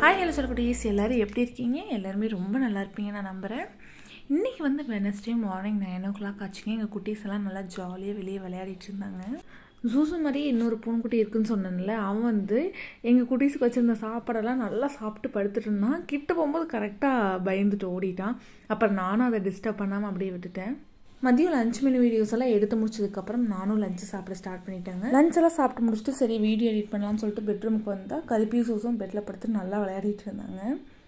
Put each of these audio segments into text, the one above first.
hi hello சொல்லக்கூடியஸ் எல்லோரும் எப்படி இருக்கீங்க எல்லாருமே ரொம்ப நல்லா இருப்பீங்க நான் நம்புகிறேன் இன்றைக்கி வந்து Wednesday morning nine o'clock ஆச்சுங்க எங்கள் குட்டீஸ் எல்லாம் நல்லா ஜாலியாக வெளியே விளையாடிட்டு இருந்தாங்க ஜூசு மாதிரி இன்னொரு பூனைக்குட்டி இருக்குன்னு சொன்னேன்ல அவன் வந்து எங்கள் குட்டீஸுக்கு வச்சுருந்த சாப்பாடெல்லாம் நல்லா சாப்பிட்டு படுத்துட்டு இருந்தான் கிட்ட போகும்போது கரெக்டாக பயந்துட்டு ஓடிட்டான் அப்புறம் நானும் அதை டிஸ்டர்ப் பண்ணாமல் அப்படியே விட்டுட்டேன் மதியம் லஞ்ச் மெனு வீடியோஸ் எல்லாம் எடுத்து முடிச்சதுக்கப்புறம் நானும் லஞ்சு சாப்பிட ஸ்டார்ட் பண்ணிட்டேங்க லஞ்ச் எல்லாம் சாப்பிட்டு முடிச்சுட்டு சரி வீடியோ எடிட் பண்ணலாம்னு சொல்லிட்டு பெட்ரூமுக்கு வந்தால் கருப்பியும் சூசும் பெட்டில் படுத்து நல்லா விளையாடிட்டு இருந்தாங்க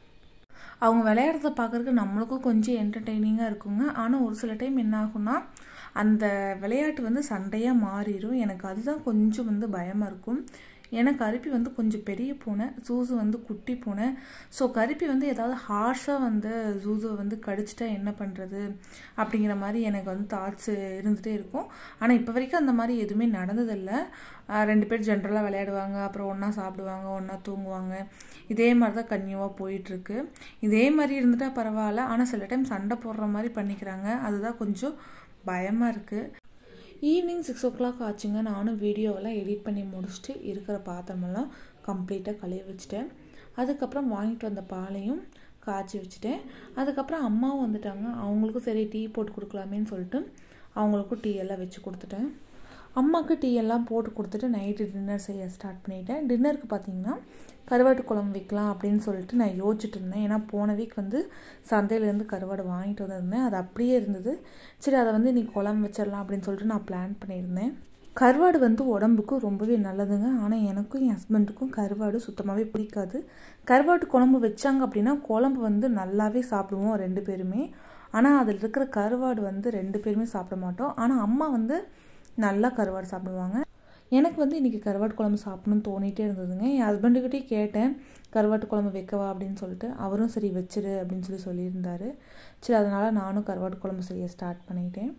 அவங்க விளையாடுறத பார்க்குறதுக்கு நம்மளுக்கும் கொஞ்சம் என்டர்டெய்னிங்காக இருக்குங்க ஆனால் ஒரு சில டைம் என்ன ஆகும்னா அந்த விளையாட்டு வந்து சண்டையாக மாறிடும் எனக்கு அதுதான் கொஞ்சம் வந்து பயமாக இருக்கும் ஏன்னா கருப்பி வந்து கொஞ்சம் பெரிய பூனை ஜூஸு வந்து குட்டி பூனை ஸோ கருப்பி வந்து ஏதாவது ஹார்ஷாக வந்து ஜூஸுவை வந்து கடிச்சிட்டா என்ன பண்ணுறது அப்படிங்கிற மாதிரி எனக்கு வந்து தாட்ஸ் இருந்துகிட்டே இருக்கும் ஆனால் இப்போ வரைக்கும் அந்த மாதிரி எதுவுமே நடந்ததில்லை ரெண்டு பேர் ஜென்ரலாக விளையாடுவாங்க அப்புறம் ஒன்றா சாப்பிடுவாங்க ஒன்றா தூங்குவாங்க இதே மாதிரி தான் கன்னியூவாக போயிட்டுருக்கு இதே மாதிரி இருந்துட்டால் பரவாயில்ல ஆனால் சில டைம் சண்டை போடுற மாதிரி பண்ணிக்கிறாங்க அதுதான் கொஞ்சம் பயமாக இருக்குது ஈவினிங் சிக்ஸ் ஓ கிளாக் ஆச்சுங்க நானும் வீடியோவெல்லாம் எடிட் பண்ணி முடிச்சுட்டு இருக்கிற பாத்திரமெல்லாம் கம்ப்ளீட்டாக கழுவி வச்சுட்டேன் அதுக்கப்புறம் வாங்கிட்டு வந்த பாலையும் காய்ச்சி வச்சுட்டேன் அதுக்கப்புறம் அம்மாவும் வந்துட்டாங்க அவங்களுக்கும் சரி டீ போட்டு கொடுக்கலாமேன்னு சொல்லிட்டு அவங்களுக்கும் டீ எல்லாம் வச்சு கொடுத்துட்டேன் அம்மாவுக்கு டீ எல்லாம் போட்டு கொடுத்துட்டு நைட்டு டின்னர் செய்ய ஸ்டார்ட் பண்ணிட்டேன் டின்னருக்கு பார்த்தீங்கன்னா கருவாட்டு குழம்பு வைக்கலாம் அப்படின்னு சொல்லிட்டு நான் யோசிச்சுட்டு இருந்தேன் ஏன்னா போன வீக் வந்து சந்தையிலேருந்து கருவாடு வாங்கிட்டு வந்திருந்தேன் அது அப்படியே இருந்தது சரி அதை வந்து இன்னைக்கு குழம்பு வச்சிடலாம் அப்படின்னு சொல்லிட்டு நான் பிளான் பண்ணியிருந்தேன் கருவாடு வந்து உடம்புக்கு ரொம்பவே நல்லதுங்க ஆனால் எனக்கும் என் ஹஸ்பண்டுக்கும் கருவாடு சுத்தமாகவே பிடிக்காது கருவாட்டு குழம்பு வச்சாங்க அப்படின்னா குழம்பு வந்து நல்லாவே சாப்பிடுவோம் ரெண்டு பேருமே ஆனால் அதில் இருக்கிற கருவாடு வந்து ரெண்டு பேருமே சாப்பிட மாட்டோம் ஆனால் அம்மா வந்து நல்லா கருவாடு சாப்பிடுவாங்க எனக்கு வந்து இன்றைக்கி கருவாட்டு குழம்பு சாப்பிடணும்னு தோணிகிட்டே இருந்ததுங்க என் ஹஸ்பண்டுக்கிட்டே கேட்டேன் கருவாட்டு குழம்பு வைக்கவா அப்படின்னு சொல்லிட்டு அவரும் சரி வச்சிரு அப்படின்னு சொல்லி சொல்லியிருந்தாரு சரி அதனால் நானும் கருவாட்டு குழம்பு செய்ய ஸ்டார்ட் பண்ணிட்டேன்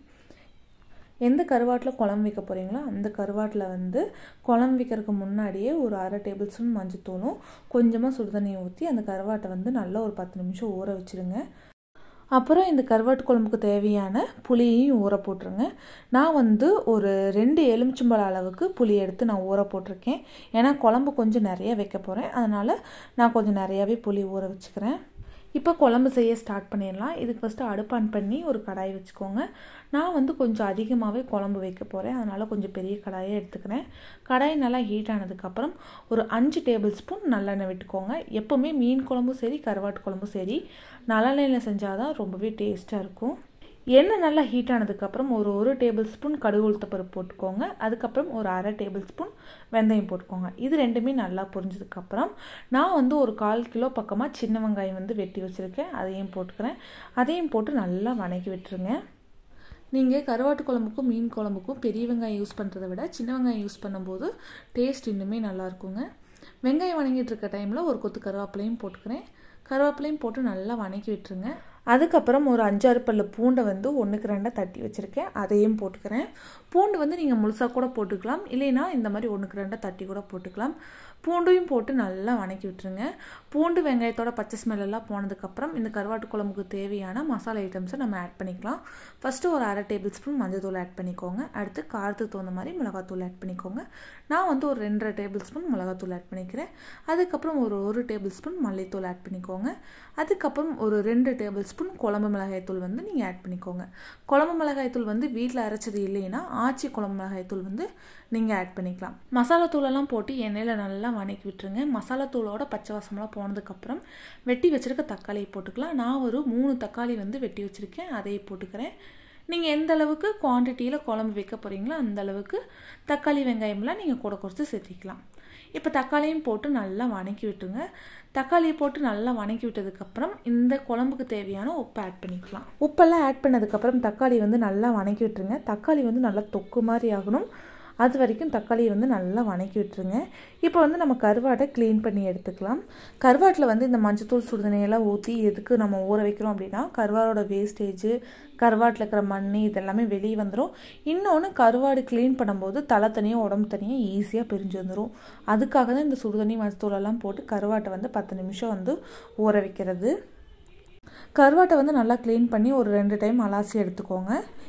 எந்த கருவாட்டில் குழம்பு வைக்க போகிறீங்களோ அந்த கருவாட்டில் வந்து குழம்பு வைக்கிறதுக்கு முன்னாடியே ஒரு அரை டேபிள் ஸ்பூன் மஞ்சத்தூளும் கொஞ்சமாக சுடுதண்ணியை ஊற்றி அந்த கருவாட்டை வந்து நல்லா ஒரு பத்து நிமிஷம் ஊற வச்சுருங்க அப்புறம் இந்த கருவாட்டு குழம்புக்கு தேவையான புளியையும் ஊற போட்டுருங்க நான் வந்து ஒரு ரெண்டு எலுமிச்சம்பழ அளவுக்கு புளி எடுத்து நான் ஊற போட்டிருக்கேன் ஏன்னா குழம்பு கொஞ்சம் நிறைய வைக்க போகிறேன் அதனால் நான் கொஞ்சம் நிறையாவே புளி ஊற வச்சுக்கிறேன் இப்போ குழம்பு செய்ய ஸ்டார்ட் பண்ணிடலாம் இதுக்கு ஃபஸ்ட்டு அடுப்பு ஆன் பண்ணி ஒரு கடாய் வச்சுக்கோங்க நான் வந்து கொஞ்சம் அதிகமாகவே குழம்பு வைக்க போகிறேன் அதனால் கொஞ்சம் பெரிய கடாயை எடுத்துக்கிறேன் கடாய் நல்லா ஹீட் ஆனதுக்கப்புறம் ஒரு அஞ்சு டேபிள் ஸ்பூன் நல்லெண்ணெய் விட்டுக்கோங்க எப்போவுமே மீன் குழம்பும் சரி கருவாட்டு குழம்பும் சரி நல்லெண்ணெயில் செஞ்சால் தான் ரொம்பவே டேஸ்ட்டாக இருக்கும் எண்ணெய் நல்லா ஹீட் ஆனதுக்கப்புறம் ஒரு ஒரு டேபிள் ஸ்பூன் கடுகு உளுத்தப்பருப்பு போட்டுக்கோங்க அதுக்கப்புறம் ஒரு அரை டேபிள் ஸ்பூன் வெந்தயம் போட்டுக்கோங்க இது ரெண்டுமே நல்லா பொரிஞ்சதுக்கப்புறம் நான் வந்து ஒரு கால் கிலோ பக்கமாக சின்ன வெங்காயம் வந்து வெட்டி வச்சுருக்கேன் அதையும் போட்டுக்கிறேன் அதையும் போட்டு நல்லா வணக்கி விட்டுருங்க நீங்கள் கருவாட்டு குழம்புக்கும் மீன் குழம்புக்கும் பெரிய வெங்காயம் யூஸ் பண்ணுறத விட சின்ன வெங்காயம் யூஸ் பண்ணும்போது டேஸ்ட் இன்னுமே நல்லாயிருக்குங்க வெங்காயம் வணங்கிட்டு இருக்க டைமில் ஒரு கொத்து கருவேப்பிலையும் போட்டுக்கிறேன் கருவேப்பிலையும் போட்டு நல்லா வணக்கி விட்டுருங்க அதுக்கப்புறம் ஒரு அஞ்சாறு பல்லு பூண்டை வந்து ஒன்றுக்கு ரெண்டாக தட்டி வச்சுருக்கேன் அதையும் போட்டுக்கிறேன் பூண்டு வந்து நீங்கள் முழுசாக கூட போட்டுக்கலாம் இல்லைன்னா இந்த மாதிரி ஒன்றுக்கு ரெண்டாக தட்டி கூட போட்டுக்கலாம் பூண்டையும் போட்டு நல்லா வணக்கி விட்டுருங்க பூண்டு வெங்காயத்தோட பச்சை ஸ்மெல் எல்லாம் போனதுக்கப்புறம் இந்த கருவாட்டு குழம்புக்கு தேவையான மசாலா ஐட்டம்ஸை நம்ம ஆட் பண்ணிக்கலாம் ஃபஸ்ட்டு ஒரு அரை டேபிள் ஸ்பூன் மஞ்சள் தூள் ஆட் பண்ணிக்கோங்க அடுத்து காரத்துக்கு தகுந்த மாதிரி மிளகாத்தூள் ஆட் பண்ணிக்கோங்க நான் வந்து ஒரு ரெண்டரை டேபிள் ஸ்பூன் மிளகாத்தூள் ஆட் பண்ணிக்கிறேன் அதுக்கப்புறம் ஒரு ஒரு டேபிள் ஸ்பூன் மல்லித்தூள் ஆட் பண்ணிக்கோங்க அதுக்கப்புறம் ஒரு ரெண்டு டேபிள் ஸ்பூன் குழம்பு மிளகாய்த்தூள் வந்து நீங்கள் ஆட் பண்ணிக்கோங்க குழம்பு மிளகாய்த்தூள் வந்து வீட்டில் அரைச்சது இல்லைன்னா ஆச்சி குழம்பு மிளகாய்த்தூள் வந்து நீங்கள் ஆட் பண்ணிக்கலாம் மசாலா தூளெல்லாம் போட்டு எண்ணெயில் நல்லா வணக்கி விட்டுருங்க மசாலா தூளோட பச்சை வாசமெல்லாம் போனதுக்கப்புறம் வெட்டி வச்சுருக்க தக்காளியை போட்டுக்கலாம் நான் ஒரு மூணு தக்காளி வந்து வெட்டி வச்சுருக்கேன் அதையே போட்டுக்கிறேன் நீங்கள் எந்த அளவுக்கு குவான்டிட்டியில் குழம்பு வைக்க போகிறீங்களோ அந்த அளவுக்கு தக்காளி வெங்காயம்லாம் நீங்கள் கூட குறைச்சி சேர்த்திக்கலாம் இப்போ தக்காளியும் போட்டு நல்லா வணக்கி விட்டுருங்க தக்காளியை போட்டு நல்லா வணக்கி விட்டதுக்கப்புறம் இந்த குழம்புக்கு தேவையான உப்பு ஆட் பண்ணிக்கலாம் உப்பெல்லாம் ஆட் பண்ணதுக்கப்புறம் தக்காளி வந்து நல்லா வணக்கி விட்டுருங்க தக்காளி வந்து நல்லா தொக்கு மாதிரி ஆகணும் அது வரைக்கும் தக்காளியை வந்து நல்லா வணக்கி விட்டுருங்க இப்போ வந்து நம்ம கருவாடை க்ளீன் பண்ணி எடுத்துக்கலாம் கருவாட்டில் வந்து இந்த மஞ்சத்தூள் சுடுதண்ணியெல்லாம் ஊற்றி எதுக்கு நம்ம ஊற வைக்கிறோம் அப்படின்னா கருவாடோட வேஸ்டேஜு கருவாட்டில் இருக்கிற மண் இதெல்லாமே வெளியே வந்துடும் இன்னொன்று கருவாடு க்ளீன் பண்ணும்போது தலை தனியாக உடம்பு தனியாக ஈஸியாக பிரிஞ்சு வந்துடும் அதுக்காக தான் இந்த சுடுதண்ணி மஞ்சத்தூளெல்லாம் போட்டு கருவாட்டை வந்து பத்து நிமிஷம் வந்து ஊற வைக்கிறது கருவாட்டை வந்து நல்லா க்ளீன் பண்ணி ஒரு ரெண்டு டைம் அலாசி எடுத்துக்கோங்க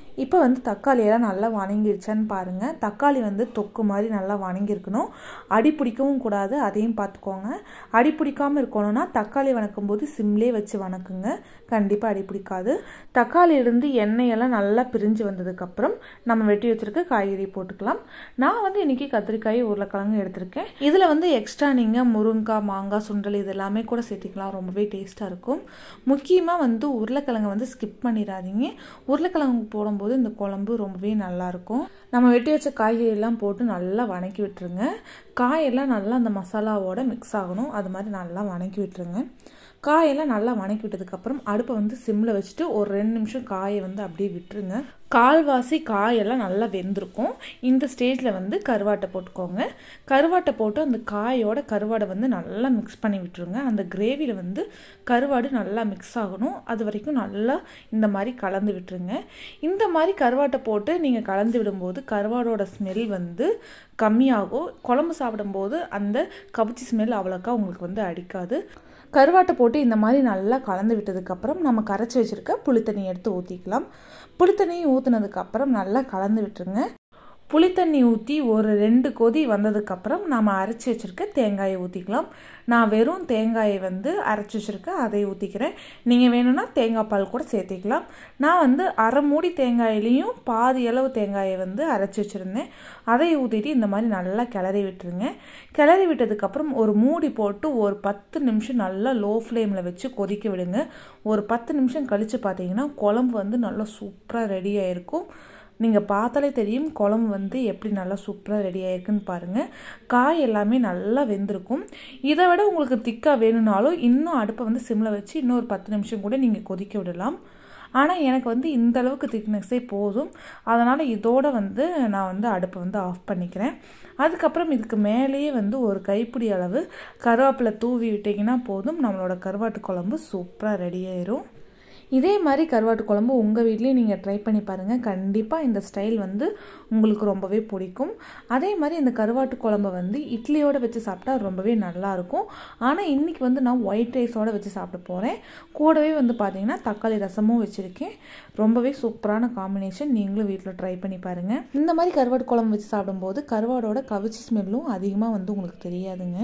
இப்போ வந்து தக்காளியெல்லாம் நல்லா வணங்கிடுச்சான்னு பாருங்கள் தக்காளி வந்து தொக்கு மாதிரி நல்லா வணங்கியிருக்கணும் அடி பிடிக்கவும் கூடாது அதையும் பார்த்துக்கோங்க அடி பிடிக்காமல் இருக்கணும்னா தக்காளி வணக்கும் போது சிம்லேயே வச்சு வணக்குங்க கண்டிப்பாக அடி பிடிக்காது தக்காளியிலேருந்து எண்ணெயெல்லாம் நல்லா பிரிஞ்சு வந்ததுக்கப்புறம் நம்ம வெட்டி வச்சுருக்க காய்கறி போட்டுக்கலாம் நான் வந்து இன்றைக்கி கத்திரிக்காய் உருளைக்கிழங்கு எடுத்திருக்கேன் இதில் வந்து எக்ஸ்ட்ரா நீங்கள் முருங்காய் மாங்காய் சுண்டல் இது எல்லாமே கூட சேர்த்திக்கலாம் ரொம்பவே டேஸ்ட்டாக இருக்கும் முக்கியமாக வந்து உருளைக்கிழங்கை வந்து ஸ்கிப் பண்ணிடாதீங்க உருளைக்கிழங்கு போடும்போது இந்த குழம்பு ரொம்பவே நல்லாயிருக்கும் நம்ம வெட்டி வச்ச காய்கறி எல்லாம் போட்டு நல்லா வணக்கி விட்டுருங்க காயெல்லாம் நல்லா அந்த மசாலாவோட மிக்ஸ் ஆகணும் அது மாதிரி நல்லா வணக்கி விட்டுருங்க காயெல்லாம் நல்லா வணக்கி விட்டதுக்கப்புறம் அடுப்பை வந்து சிம்மில் வச்சுட்டு ஒரு ரெண்டு நிமிஷம் காயை வந்து அப்படியே விட்டுருங்க கால்வாசி காயெல்லாம் நல்லா வெந்திருக்கும் இந்த ஸ்டேஜில் வந்து கருவாட்டை போட்டுக்கோங்க கருவாட்டை போட்டு அந்த காயோட கருவாடை வந்து நல்லா மிக்ஸ் பண்ணி விட்டுருங்க அந்த கிரேவியில் வந்து கருவாடு நல்லா மிக்ஸ் ஆகணும் அது வரைக்கும் நல்லா இந்த மாதிரி கலந்து விட்டுருங்க இந்த மாதிரி கருவாட்டை போட்டு நீங்கள் கலந்து விடும்போது கருவாடோட ஸ்மெல் வந்து கம்மியாகும் குழம்பு சாப்பிடும்போது அந்த கவிச்சி ஸ்மெல் அவ்வளோக்கா உங்களுக்கு வந்து அடிக்காது கருவாட்டை போட்டு இந்த மாதிரி நல்லா கலந்து விட்டதுக்கப்புறம் நம்ம கரைச்சி வச்சுருக்க புளித்தண்ணி எடுத்து ஊற்றிக்கலாம் புளித்தண்ணியை ஊற்றுனதுக்கப்புறம் நல்லா கலந்து விட்டுருங்க புளித்தண்ணி ஊற்றி ஒரு ரெண்டு கொதி வந்ததுக்கப்புறம் நாம் அரைச்சி வச்சுருக்க தேங்காயை ஊற்றிக்கலாம் நான் வெறும் தேங்காயை வந்து அரைச்சி வச்சுருக்கேன் அதை ஊற்றிக்கிறேன் நீங்கள் வேணும்னா தேங்காய் பால் கூட சேர்த்திக்கலாம் நான் வந்து அரை மூடி தேங்காயிலையும் பாதி அளவு தேங்காயை வந்து அரைச்சி வச்சுருந்தேன் அதை ஊற்றிட்டு இந்த மாதிரி நல்லா கிளறி விட்டுருங்க கிளறி விட்டதுக்கப்புறம் ஒரு மூடி போட்டு ஒரு பத்து நிமிஷம் நல்லா லோ ஃப்ளேமில் வச்சு கொதிக்க விடுங்க ஒரு பத்து நிமிஷம் கழித்து பார்த்தீங்கன்னா குழம்பு வந்து நல்லா சூப்பராக ரெடி ஆகிருக்கும் நீங்கள் பார்த்தாலே தெரியும் குழம்பு வந்து எப்படி நல்லா சூப்பராக ரெடி ஆயிருக்குன்னு பாருங்கள் காய் எல்லாமே நல்லா வெந்திருக்கும் இதை விட உங்களுக்கு திக்காக வேணும்னாலும் இன்னும் அடுப்பை வந்து சிம்மில் வச்சு இன்னும் ஒரு பத்து நிமிஷம் கூட நீங்கள் கொதிக்க விடலாம் ஆனால் எனக்கு வந்து இந்த அளவுக்கு திக்னஸே போதும் அதனால் இதோட வந்து நான் வந்து அடுப்பை வந்து ஆஃப் பண்ணிக்கிறேன் அதுக்கப்புறம் இதுக்கு மேலேயே வந்து ஒரு கைப்பிடி அளவு கருவேப்பிலை தூவி விட்டிங்கன்னா போதும் நம்மளோட கருவாட்டு குழம்பு சூப்பராக ரெடி ஆயிரும் இதே மாதிரி கருவாட்டு குழம்பு உங்கள் வீட்லேயும் நீங்கள் ட்ரை பண்ணி பாருங்கள் கண்டிப்பாக இந்த ஸ்டைல் வந்து உங்களுக்கு ரொம்பவே பிடிக்கும் அதே மாதிரி இந்த கருவாட்டு குழம்பை வந்து இட்லியோடு வச்சு சாப்பிட்டா ரொம்பவே நல்லாயிருக்கும் ஆனால் இன்றைக்கி வந்து நான் ஒயிட் ரைஸோடு வச்சு சாப்பிட போகிறேன் கூடவே வந்து பார்த்திங்கன்னா தக்காளி ரசமும் வச்சுருக்கேன் ரொம்பவே சூப்பரான காம்பினேஷன் நீங்களும் வீட்டில் ட்ரை பண்ணி பாருங்கள் இந்த மாதிரி கருவாட்டு குழம்பு வச்சு சாப்பிடும்போது கருவாடோட கவிச்சி ஸ்மெல்லும் அதிகமாக வந்து உங்களுக்கு தெரியாதுங்க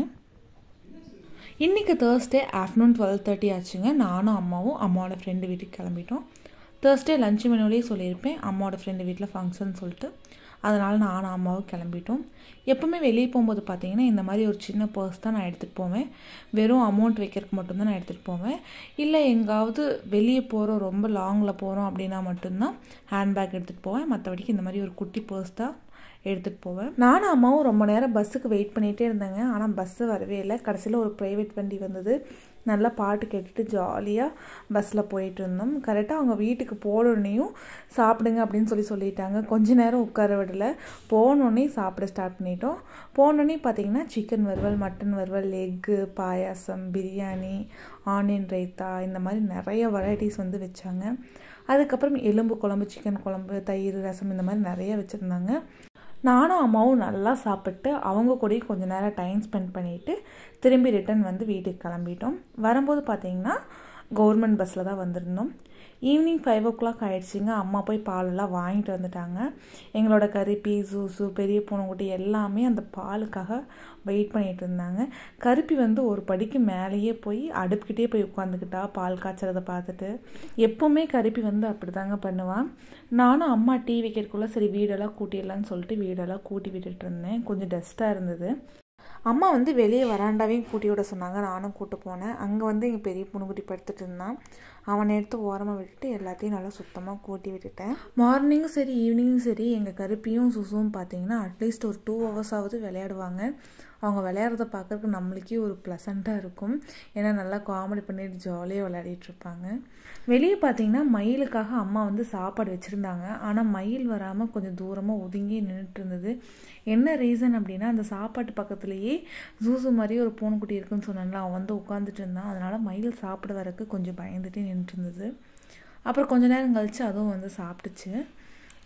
இன்றைக்கி தேர்ஸ்டே ஆஃப்டர்நூன் டுவெல் தேர்ட்டி ஆச்சுங்க நானும் அம்மாவும் அம்மாவோட ஃப்ரெண்டு வீட்டுக்கு கிளம்பிட்டோம் தேர்ஸ்டே லஞ்ச் மெனுலேயே சொல்லியிருப்பேன் அம்மாவோட ஃப்ரெண்டு வீட்டில் ஃபங்க்ஷன் சொல்லிட்டு அதனால் நானும் அம்மாவும் கிளம்பிட்டோம் எப்போவுமே வெளியே போகும்போது பார்த்தீங்கன்னா இந்த மாதிரி ஒரு சின்ன பர்ஸ் தான் நான் எடுத்துகிட்டு போவேன் வெறும் அமௌண்ட் வைக்கிறதுக்கு மட்டும்தான் நான் எடுத்துகிட்டு போவேன் இல்லை எங்காவது வெளியே போகிறோம் ரொம்ப லாங்கில் போகிறோம் அப்படின்னா மட்டும்தான் ஹேண்ட்பேக் எடுத்துகிட்டு போவேன் மற்றபடிக்கு இந்த மாதிரி ஒரு குட்டி பர்ஸ் தான் எடுத்துகிட்டு போவேன் நானும் அம்மாவும் ரொம்ப நேரம் பஸ்ஸுக்கு வெயிட் பண்ணிகிட்டே இருந்தேங்க ஆனால் பஸ்ஸு வரவே இல்லை கடைசியில் ஒரு ப்ரைவேட் வண்டி வந்தது நல்லா பாட்டு கேட்டுட்டு ஜாலியாக பஸ்ஸில் போயிட்டு இருந்தோம் கரெக்டாக அவங்க வீட்டுக்கு போனோடனேயும் சாப்பிடுங்க அப்படின்னு சொல்லி சொல்லிட்டாங்க கொஞ்ச நேரம் உட்கார விடல போனோடனே சாப்பிட ஸ்டார்ட் பண்ணிட்டோம் போனோடனே பார்த்தீங்கன்னா சிக்கன் வறுவல் மட்டன் வறுவல் எக்கு பாயாசம் பிரியாணி ஆனியன் ரைத்தா இந்த மாதிரி நிறைய வெரைட்டிஸ் வந்து வச்சாங்க அதுக்கப்புறம் எலும்பு குழம்பு சிக்கன் குழம்பு தயிர் ரசம் இந்த மாதிரி நிறைய வச்சுருந்தாங்க நானும் அம்மாவும் நல்லா சாப்பிட்டு அவங்க கூடயும் கொஞ்சம் நேரம் டைம் ஸ்பெண்ட் பண்ணிவிட்டு திரும்பி ரிட்டன் வந்து வீட்டுக்கு கிளம்பிட்டோம் வரும்போது பார்த்தீங்கன்னா கவர்மெண்ட் பஸ்ஸில் தான் வந்திருந்தோம் ஈவினிங் ஃபைவ் ஓ கிளாக் ஆகிடுச்சிங்க அம்மா போய் பாலெல்லாம் வாங்கிட்டு வந்துட்டாங்க எங்களோட கருப்பி ஜூஸு பெரிய பூனைக்குட்டி எல்லாமே அந்த பாலுக்காக வெயிட் பண்ணிகிட்டு இருந்தாங்க கருப்பி வந்து ஒரு படிக்கு மேலேயே போய் அடுப்புக்கிட்டே போய் உட்காந்துக்கிட்டா பால் காய்ச்சறதை பார்த்துட்டு எப்போவுமே கருப்பி வந்து அப்படி தாங்க பண்ணுவான் நானும் அம்மா டீ வைக்கிறதுக்குள்ளே சரி வீடெல்லாம் கூட்டிடலான்னு சொல்லிட்டு வீடெல்லாம் கூட்டி விட்டுட்டு இருந்தேன் கொஞ்சம் டஸ்ட்டாக இருந்தது அம்மா வந்து வெளியே வராண்டாவையும் கூட்டி விட சொன்னாங்க நானும் கூட்டு போனேன் அங்கே வந்து எங்கள் பெரிய பொண்ணுக்குட்டி படுத்துட்டு இருந்தான் அவனை எடுத்து ஓரமாக விட்டுட்டு எல்லாத்தையும் நல்லா சுத்தமாக கூட்டி விட்டுட்டேன் மார்னிங்கும் சரி ஈவினிங்கும் சரி எங்கள் கருப்பியும் சுசுவும் பார்த்தீங்கன்னா அட்லீஸ்ட் ஒரு டூ ஹவர்ஸாவது விளையாடுவாங்க அவங்க விளையாடுறத பார்க்குறதுக்கு நம்மளுக்கே ஒரு ப்ளசண்ட்டாக இருக்கும் ஏன்னா நல்லா காமெடி பண்ணிட்டு ஜாலியாக விளையாடிட்டு இருப்பாங்க வெளியே பார்த்தீங்கன்னா மயிலுக்காக அம்மா வந்து சாப்பாடு வச்சுருந்தாங்க ஆனால் மயில் வராமல் கொஞ்சம் தூரமாக ஒதுங்கி நின்றுட்டு இருந்தது என்ன ரீசன் அப்படின்னா அந்த சாப்பாட்டு பக்கத்துலேயே ஜூசு மாதிரி ஒரு பூனைக்குட்டி இருக்குன்னு சொன்னால அவன் வந்து உட்காந்துட்டு இருந்தான் அதனால் மயில் சாப்பிட வரக்கு கொஞ்சம் பயந்துட்டே நின்றுட்டு இருந்தது அப்புறம் கொஞ்ச நேரம் கழித்து அதுவும் வந்து சாப்பிட்டுச்சு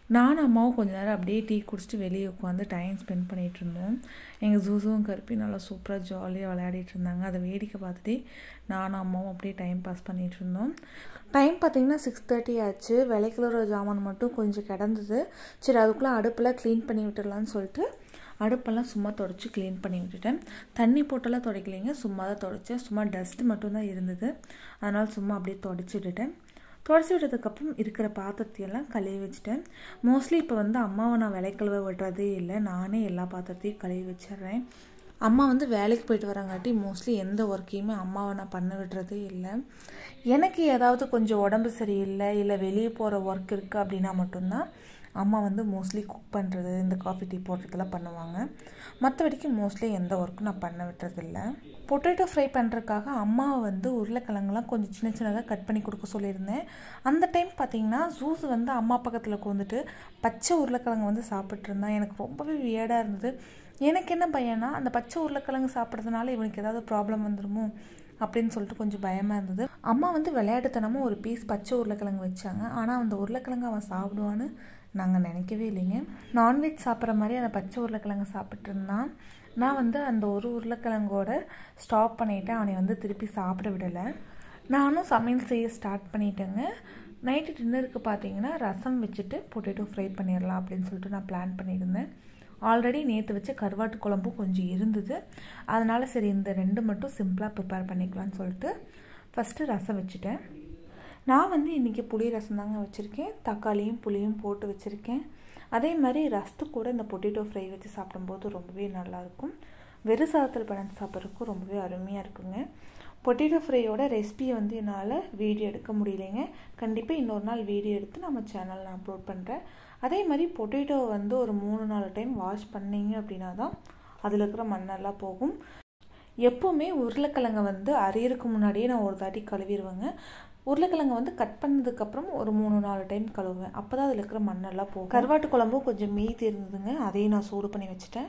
நானும் அம்மாவும் கொஞ்ச நேரம் அப்படியே டீ குடிச்சிட்டு வெளியே உட்காந்து டைம் ஸ்பெண்ட் பண்ணிகிட்டு இருந்தோம் எங்கள் ஜூஸும் கருப்பி நல்லா சூப்பராக ஜாலியாக விளையாடிட்டு இருந்தாங்க அதை வேடிக்கை பார்த்துட்டே நானும் அம்மாவும் அப்படியே டைம் பாஸ் பண்ணிகிட்டு இருந்தோம் டைம் பார்த்திங்கன்னா சிக்ஸ் தேர்ட்டி ஆச்சு விளைக்கிற ஜாமான் மட்டும் கொஞ்சம் கிடந்தது சரி அதுக்குள்ளே அடுப்பில் க்ளீன் பண்ணி விட்டுடலான்னு சொல்லிட்டு அடுப்பெல்லாம் சும்மா தொடச்சி க்ளீன் பண்ணி விட்டுட்டேன் தண்ணி போட்டெல்லாம் துடைக்கலைங்க சும்மா தான் துடைச்சேன் சும்மா டஸ்ட்டு மட்டும்தான் இருந்தது அதனால் சும்மா அப்படியே தொடச்சி விட்டுட்டேன் தொடச்சி விட்டதுக்கப்புறம் இருக்கிற பாத்திரத்தையெல்லாம் கழுவி வச்சுட்டேன் மோஸ்ட்லி இப்போ வந்து அம்மாவை நான் விளைக்கழுவ விடுறதே இல்லை நானே எல்லா பாத்திரத்தையும் கழுவி வச்சிடுறேன் அம்மா வந்து வேலைக்கு போயிட்டு வரங்காட்டி மோஸ்ட்லி எந்த ஒர்க்கையுமே அம்மாவை நான் பண்ண விடுறதே இல்லை எனக்கு ஏதாவது கொஞ்சம் உடம்பு சரியில்லை இல்லை வெளியே போகிற ஒர்க் இருக்குது அப்படின்னா மட்டும்தான் அம்மா வந்து மோஸ்ட்லி குக் பண்ணுறது இந்த காஃபி டீ போடுறதெல்லாம் பண்ணுவாங்க மற்றபடிக்கு மோஸ்ட்லி எந்த ஒர்க்கும் நான் பண்ண விட்டுறதில்ல பொட்டேட்டோ ஃப்ரை பண்ணுறதுக்காக அம்மாவை வந்து உருளைக்கிழங்குலாம் கொஞ்சம் சின்ன சின்னதாக கட் பண்ணி கொடுக்க சொல்லியிருந்தேன் அந்த டைம் பார்த்தீங்கன்னா ஜூஸ் வந்து அம்மா பக்கத்தில் உட்காந்துட்டு பச்சை உருளைக்கிழங்கு வந்து சாப்பிட்ருந்தான் எனக்கு ரொம்பவே வியர்டாக இருந்தது எனக்கு என்ன பையனா அந்த பச்சை உருளைக்கிழங்கு சாப்பிட்றதுனால இவனுக்கு ஏதாவது ப்ராப்ளம் வந்துடுமோ அப்படின்னு சொல்லிட்டு கொஞ்சம் பயமாக இருந்தது அம்மா வந்து விளையாட்டுத்தனமாக ஒரு பீஸ் பச்சை உருளைக்கிழங்கு வச்சாங்க ஆனால் அந்த உருளைக்கிழங்கு அவன் சாப்பிடுவான்னு நாங்கள் நினைக்கவே இல்லைங்க நான்வெஜ் சாப்பிட்ற மாதிரி அந்த பச்சை உருளைக்கிழங்கு சாப்பிட்டு இருந்தான் நான் வந்து அந்த ஒரு உருளைக்கிழங்கோட ஸ்டாப் பண்ணிவிட்டேன் அவனை வந்து திருப்பி சாப்பிட விடலை நானும் சமையல் செய்ய ஸ்டார்ட் பண்ணிட்டேங்க நைட்டு டின்னருக்கு பார்த்தீங்கன்னா ரசம் வச்சுட்டு பொட்டேட்டோ ஃப்ரை பண்ணிடலாம் அப்படின்னு சொல்லிட்டு நான் பிளான் பண்ணியிருந்தேன் ஆல்ரெடி நேற்று வச்ச கருவாட்டு குழம்பும் கொஞ்சம் இருந்தது அதனால் சரி இந்த ரெண்டு மட்டும் சிம்பிளாக ப்ரிப்பேர் பண்ணிக்கலாம்னு சொல்லிட்டு ஃபஸ்ட்டு ரசம் வச்சுட்டேன் நான் வந்து இன்றைக்கி புளி ரசம் தாங்க வச்சுருக்கேன் தக்காளியும் புளியும் போட்டு வச்சுருக்கேன் அதே மாதிரி ரசத்து கூட இந்த பொட்டேட்டோ ஃப்ரை வச்சு சாப்பிடும்போது ரொம்பவே நல்லாயிருக்கும் வெறும் சாதத்தில் பழம் சாப்பிட்றதுக்கும் ரொம்பவே அருமையாக இருக்குங்க பொட்டேட்டோ ஃப்ரையோட ரெசிபியை வந்து என்னால் வீடியோ எடுக்க முடியலைங்க கண்டிப்பாக இன்னொரு நாள் வீடியோ எடுத்து நம்ம சேனலில் அப்லோட் பண்ணுறேன் அதே மாதிரி பொட்டேட்டோவை வந்து ஒரு மூணு நாலு டைம் வாஷ் பண்ணிங்க அப்படின்னா தான் அதில் இருக்கிற மண்ணெல்லாம் போகும் எப்போவுமே உருளைக்கிழங்கை வந்து அரியருக்கு முன்னாடியே நான் ஒரு தாட்டி கழுவிடுவேங்க உருளைக்கிழங்கு வந்து கட் பண்ணதுக்கப்புறம் ஒரு மூணு நாலு டைம் கழுவுவேன் அப்போ தான் அதில் இருக்கிற மண்ணெல்லாம் போகும் கருவாட்டு குழம்பும் கொஞ்சம் மீதி இருந்ததுங்க அதையும் நான் சூடு பண்ணி வச்சுட்டேன்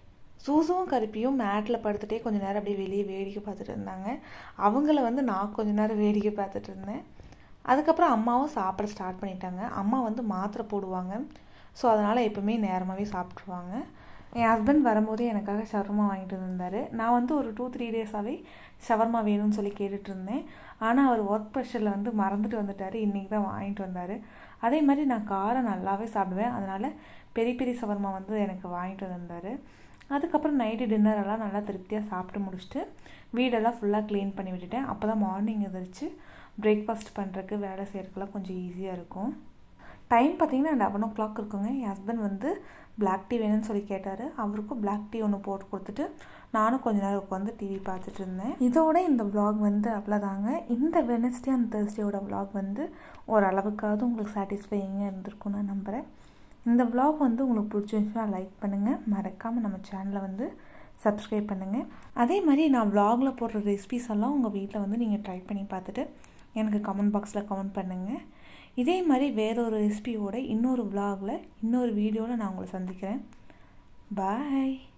சூசும் கருப்பியும் மேட்டில் படுத்துகிட்டே கொஞ்சம் நேரம் அப்படியே வெளியே வேடிக்கை பார்த்துட்டு இருந்தாங்க அவங்கள வந்து நான் கொஞ்சம் நேரம் வேடிக்கை பார்த்துட்டு இருந்தேன் அதுக்கப்புறம் அம்மாவும் சாப்பிட ஸ்டார்ட் பண்ணிட்டாங்க அம்மா வந்து மாத்திரை போடுவாங்க ஸோ அதனால் எப்போவுமே நேரமாகவே சாப்பிட்ருவாங்க என் ஹஸ்பண்ட் வரும்போது எனக்காக ஷவர்மா வாங்கிட்டு வந்திருந்தார் நான் வந்து ஒரு டூ த்ரீ டேஸாகவே ஷவர்மா வேணும்னு சொல்லி கேட்டுட்டு இருந்தேன் ஆனால் அவர் ஒர்க் ப்ரெஷரில் வந்து மறந்துட்டு வந்துட்டார் இன்றைக்கி தான் வாங்கிட்டு வந்தார் அதே மாதிரி நான் காரம் நல்லாவே சாப்பிடுவேன் அதனால் பெரிய பெரிய ஷவர்மா வந்து எனக்கு வாங்கிட்டு வந்திருந்தார் அதுக்கப்புறம் நைட்டு டின்னரெல்லாம் நல்லா திருப்தியாக சாப்பிட்டு முடிச்சுட்டு வீடெல்லாம் ஃபுல்லாக க்ளீன் பண்ணி விட்டுட்டேன் அப்போ தான் மார்னிங் எதிர்த்து பிரேக்ஃபாஸ்ட் பண்ணுறதுக்கு வேலை செய்கிறதுக்கெல்லாம் கொஞ்சம் ஈஸியாக இருக்கும் டைம் பார்த்தீங்கன்னா லெவன் ஓ கிளாக் இருக்குங்க என் ஹஸ்பண்ட் வந்து பிளாக் டீ வேணும்னு சொல்லி கேட்டார் அவருக்கும் பிளாக் டீ ஒன்று போட்டு கொடுத்துட்டு நானும் கொஞ்ச நேரம் உட்காந்து டிவி பார்த்துட்டு இருந்தேன் இதோட இந்த விலாக் வந்து அவ்வளோதாங்க இந்த வெனஸ்டே அண்ட் தேர்ஸ்டேயோட விலாக் வந்து ஓரளவுக்காவது உங்களுக்கு சாட்டிஸ்ஃபையிங்காக இருந்திருக்கும் நான் நம்புகிறேன் இந்த விலாக் வந்து உங்களுக்கு பிடிச்சிருந்துச்சுன்னா லைக் பண்ணுங்கள் மறக்காமல் நம்ம சேனலை வந்து சப்ஸ்கிரைப் பண்ணுங்கள் அதே மாதிரி நான் விலாகில் போடுற ரெசிபிஸ் எல்லாம் உங்கள் வீட்டில் வந்து நீங்கள் ட்ரை பண்ணி பார்த்துட்டு எனக்கு கமெண்ட் பாக்ஸில் கமெண்ட் பண்ணுங்கள் இதே மாதிரி வேற ஒரு ரெசிபியோட இன்னொரு விலாகில் இன்னொரு வீடியோவில் நான் உங்களை சந்திக்கிறேன் பாய்